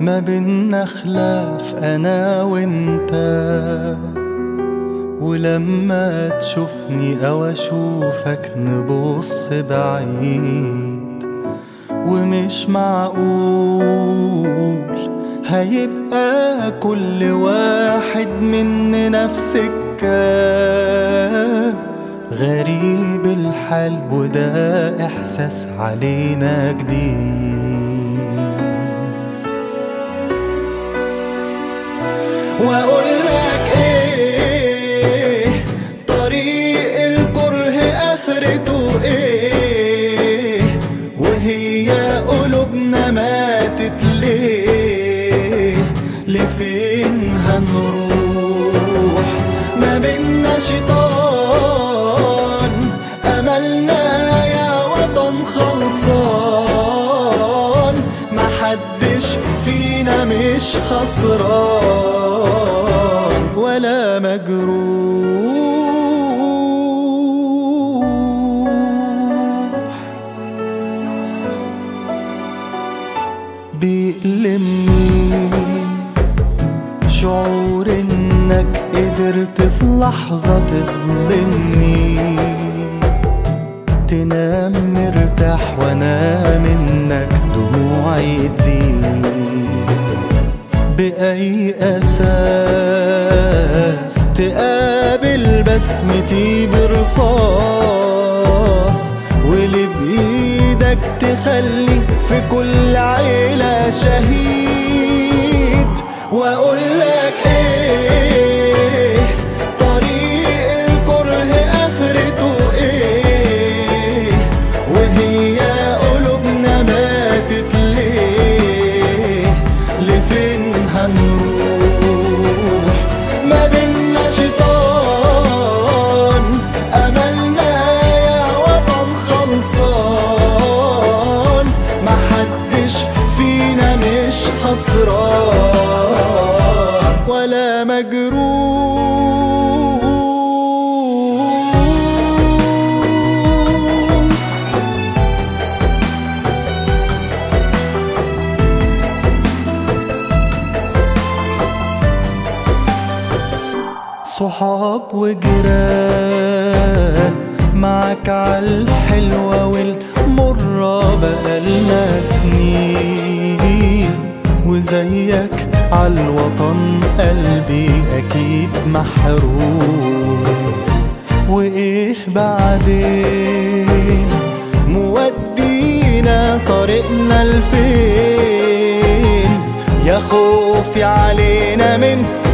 ما بينا خلاف انا وانت ولما تشوفني او اشوفك نبص بعيد ومش معقول هيبقى كل واحد مننا في سكة غريب الحال وده احساس علينا جديد واقول لك ايه طريق الكره اخرته ايه وهي قلوبنا ماتت ليه لفين هنروح ما بينا شيطان املنا يا وطن خلصان محدش فينا مش خسران ولا مجروح بيألمني شعور انك قدرت في لحظة تظلمني تنام مرتاح وانا منك دموعي تزيد بأي أساس تقابل بسمتي برصاص واللي بإيدك تخلي في كل عيلة شهيد وأقول لك إيه طريق الكره آخرته إيه وهي قلوبنا ماتت ليه لفين هنروح ما بينا شيطان أملنا يا وطن خلصان محدش فينا مش خسران ولا مجروح صحاب وجيران معاك عالحلوة والمرة بقالنا سنين وزيك عالوطن قلبي أكيد محروم وإيه بعدين مودينا طريقنا لفين يا خوفي علينا من